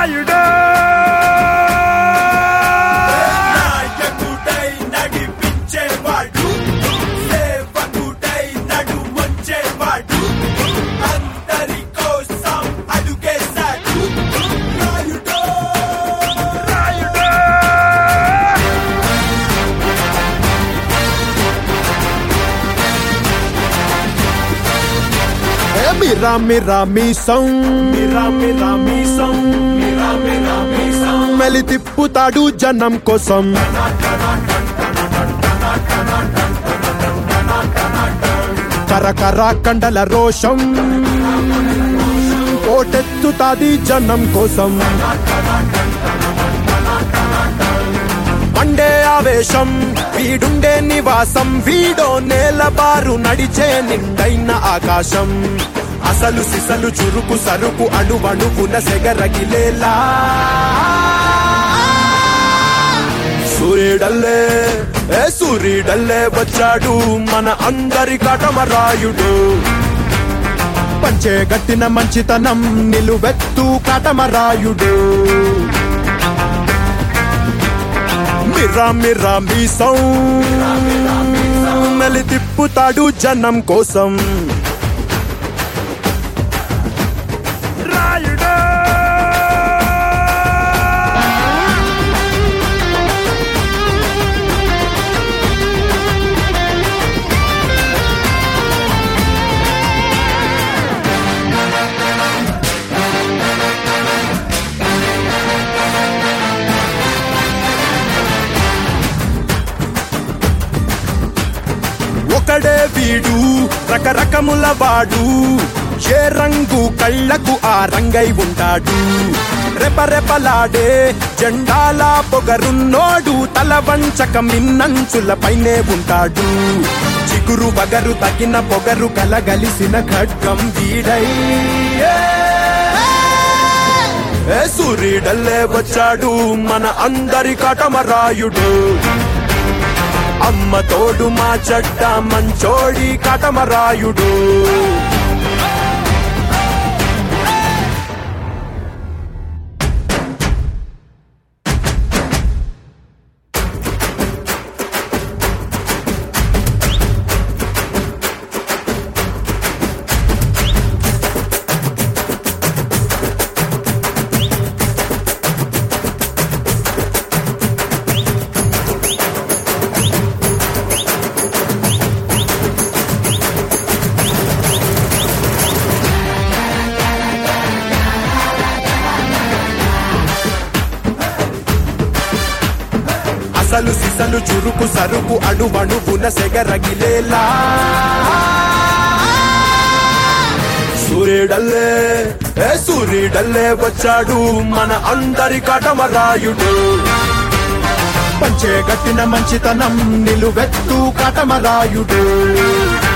రాయుడు నాయకుడై నడిపించేవాడు సేవకుడై నడుమొచ్చేవాడు అందరి కోసం అడుగేశాడు రాయుడో రాయుడు ఏ మిరా మిరా మీసం మిరా మిరా మీసం మిరా మిరా మీసం మెలి తిప్పుతాడు జనం కోసం కరకర కండల రోషం కోటెత్తుతాది జనం కోసం మండే ఆవేశం వీడుండే నివాసం వీడో నేలబారు నడిచే నిండైన ఆకాశం అసలు సిసలు చురుకు సరుకు అణువణువున సెగరగిలేలా సూర్యుడల్లే ఏ సూర్యుడల్లే వచ్చాడు మన అందరి కటమరాయుడు పంచే గట్టిన మంచితనం నిలువెత్తు కటమరాయుడు మిర్రా మిర్రా మీసం మెలి తిప్పుతాడు జనం కోసం రాయుడు ఒకడే వీడు రకరకముల వాడు ఏ రంగు కళ్ళకు ఆ రంగై ఉంటాడు రెపరెపలాడే జెండాల పొగరున్నోడు తల వంచక మిన్నంచుల పైనే ఉంటాడు చిగురు బగరు తగిన పొగరు కలగలిసిన ఖడ్గం వీడై ఏ సూర్యుడల్లే వచ్చాడు మన అందరి కటమరాయుడు అమ్మ తోడు మా చెడ్డ మంచోడి కటమరాయుడు అసలు సిసలు చురుకు సరుకు అణువణువున సెగరగిలేలా సూర్యుడల్లే ఏ సూర్యుడల్లే వచ్చాడు మన అందరి కటమరాయుడు పంచే గట్టిన మంచితనం నిలువెత్తు కటమరాయుడు